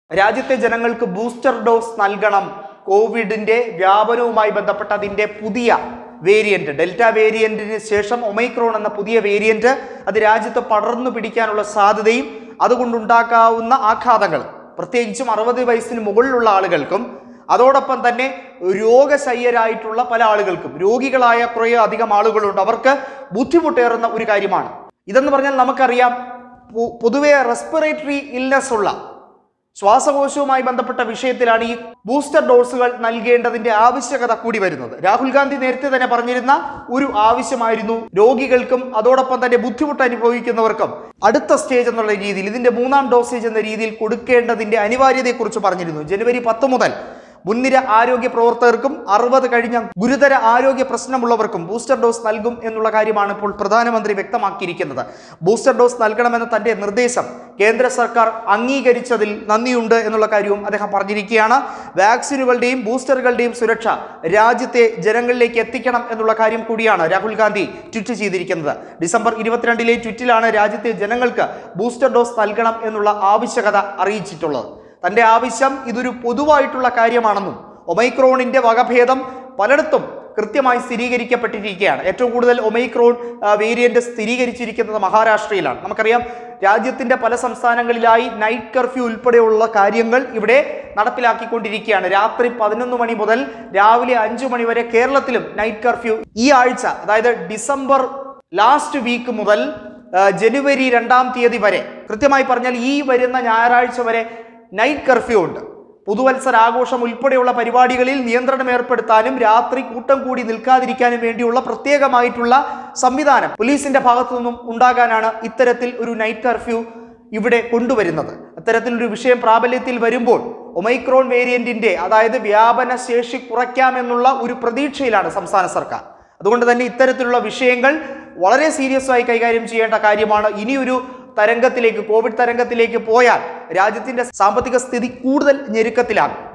രാജ്യത്തെ ജനങ്ങൾക്ക് booster dose നൽകണം കോവിഡിന്റെ വ്യാപനവുമായി ബന്ധപ്പെട്ട അതിന്റെ പുതിയ വേരിയന്റ് ഡെൽറ്റ വേരിയന്റിന് ശേഷം ഒമൈക്രോൺ എന്ന പുതിയ വേരിയന്റ് അത് രാജ്യത്ത് പടർന്നു പിടിക്കാനുള്ള സാധ്യതയും അതുകൊണ്ടുണ്ടാക്കാവുന്ന ആഘാതങ്ങൾ പ്രത്യേകിച്ചും അറുപത് വയസ്സിന് മുകളിലുള്ള ആളുകൾക്കും അതോടൊപ്പം തന്നെ രോഗശയ്യരായിട്ടുള്ള പല ആളുകൾക്കും രോഗികളായ കുറേ അധികം ആളുകളുണ്ട് അവർക്ക് ബുദ്ധിമുട്ടേറുന്ന ഒരു കാര്യമാണ് ഇതെന്ന് പറഞ്ഞാൽ നമുക്കറിയാം പൊ- പൊതുവെ റെസ്പിറേറ്ററി ഇൽനെസ് ഉള്ള ശ്വാസകോശവുമായി ബന്ധപ്പെട്ട വിഷയത്തിലാണ് ഈ ബൂസ്റ്റർ ഡോസുകൾ നൽകേണ്ടതിന്റെ ആവശ്യകത കൂടി വരുന്നത് രാഹുൽ ഗാന്ധി നേരത്തെ തന്നെ പറഞ്ഞിരുന്ന ഒരു ആവശ്യമായിരുന്നു രോഗികൾക്കും അതോടൊപ്പം തന്നെ ബുദ്ധിമുട്ട് അനുഭവിക്കുന്നവർക്കും അടുത്ത സ്റ്റേജ് എന്നുള്ള രീതിയിൽ ഇതിന്റെ മൂന്നാം ഡോസേജ് എന്ന രീതിയിൽ കൊടുക്കേണ്ടതിന്റെ അനിവാര്യതയെക്കുറിച്ച് പറഞ്ഞിരുന്നു ജനുവരി പത്ത് മുതൽ മുൻനിര ആരോഗ്യ പ്രവർത്തകർക്കും അറുപത് കഴിഞ്ഞ ഗുരുതര ആരോഗ്യ പ്രശ്നമുള്ളവർക്കും ബൂസ്റ്റർ ഡോസ് നൽകും എന്നുള്ള കാര്യമാണ് ഇപ്പോൾ പ്രധാനമന്ത്രി വ്യക്തമാക്കിയിരിക്കുന്നത് ബൂസ്റ്റർ ഡോസ് നൽകണമെന്ന തന്റെ നിർദ്ദേശം കേന്ദ്ര സർക്കാർ അംഗീകരിച്ചതിൽ നന്ദിയുണ്ട് എന്നുള്ള കാര്യവും അദ്ദേഹം പറഞ്ഞിരിക്കുകയാണ് വാക്സിനുകളുടെയും ബൂസ്റ്ററുകളുടെയും സുരക്ഷ രാജ്യത്തെ ജനങ്ങളിലേക്ക് എത്തിക്കണം എന്നുള്ള കാര്യം കൂടിയാണ് രാഹുൽ ഗാന്ധി ട്വീറ്റ് ചെയ്തിരിക്കുന്നത് ഡിസംബർ ഇരുപത്തിരണ്ടിലെ ട്വീറ്റിലാണ് രാജ്യത്തെ ജനങ്ങൾക്ക് ബൂസ്റ്റർ ഡോസ് നൽകണം എന്നുള്ള ആവശ്യകത അറിയിച്ചിട്ടുള്ളത് തന്റെ ആവശ്യം ഇതൊരു പൊതുവായിട്ടുള്ള കാര്യമാണെന്നും ഒമൈക്രോണിന്റെ വകഭേദം പലയിടത്തും കൃത്യമായി സ്ഥിരീകരിക്കപ്പെട്ടിരിക്കുകയാണ് ഏറ്റവും കൂടുതൽ ഒമൈക്രോൺ ആ, വേരിയന്റ് സ്ഥിരീകരിച്ചിരിക്കുന്നത് മഹാരാഷ്ട്രയിലാണ് നമുക്കറിയാം രാജ്യത്തിന്റെ പല സംസ്ഥാനങ്ങളിലായി നൈറ്റ് കർഫ്യൂ ഉൾപ്പെടെയുള്ള കാര്യങ്ങൾ ഇവിടെ നടപ്പിലാക്കിക്കൊണ്ടിരിക്കുകയാണ് രാത്രി പതിനൊന്ന് മണി മുതൽ രാവിലെ അഞ്ചു മണി വരെ കേരളത്തിലും നൈറ്റ് കർഫ്യൂ ഈ ആഴ്ച അതായത് ഡിസംബർ ലാസ്റ്റ് വീക്ക് മുതൽ ആ, ജനുവരി രണ്ടാം തീയതി വരെ കൃത്യമായി പറഞ്ഞാൽ ഈ വരുന്ന ഞായറാഴ്ച വരെ നൈറ്റ് കർഫ്യൂ ഉണ്ട് പുതുവത്സര ആഘോഷം ഉൾപ്പെടെയുള്ള പരിപാടികളിൽ നിയന്ത്രണം ഏർപ്പെടുത്താനും രാത്രി കൂട്ടം കൂടി നിൽക്കാതിരിക്കാനും വേണ്ടിയുള്ള പ്രത്യേകമായിട്ടുള്ള സംവിധാനം പോലീസിന്റെ ഭാഗത്തു നിന്നും ഉണ്ടാകാനാണ് ഇത്തരത്തിൽ ഒരു നൈറ്റ് കർഫ്യൂ ഇവിടെ കൊണ്ടുവരുന്നത് അത്തരത്തിലൊരു വിഷയം പ്രാബല്യത്തിൽ വരുമ്പോൾ ഒമൈക്രോൺ വേരിയന്റിന്റെ അതായത് വ്യാപന ശേഷി കുറയ്ക്കാമെന്നുള്ള ഒരു പ്രതീക്ഷയിലാണ് സംസ്ഥാന സർക്കാർ അതുകൊണ്ട് തന്നെ ഇത്തരത്തിലുള്ള വിഷയങ്ങൾ വളരെ സീരിയസ് ആയി കൈകാര്യം ചെയ്യേണ്ട കാര്യമാണ് ഇനിയൊരു തരംഗത്തിലേക്ക് കോവിഡ് തരംഗത്തിലേക്ക് പോയാൽ രാജ്യത്തിന്റെ സാമ്പത്തിക സ്ഥിതി കൂടുതൽ ഞെരുക്കത്തിലാകും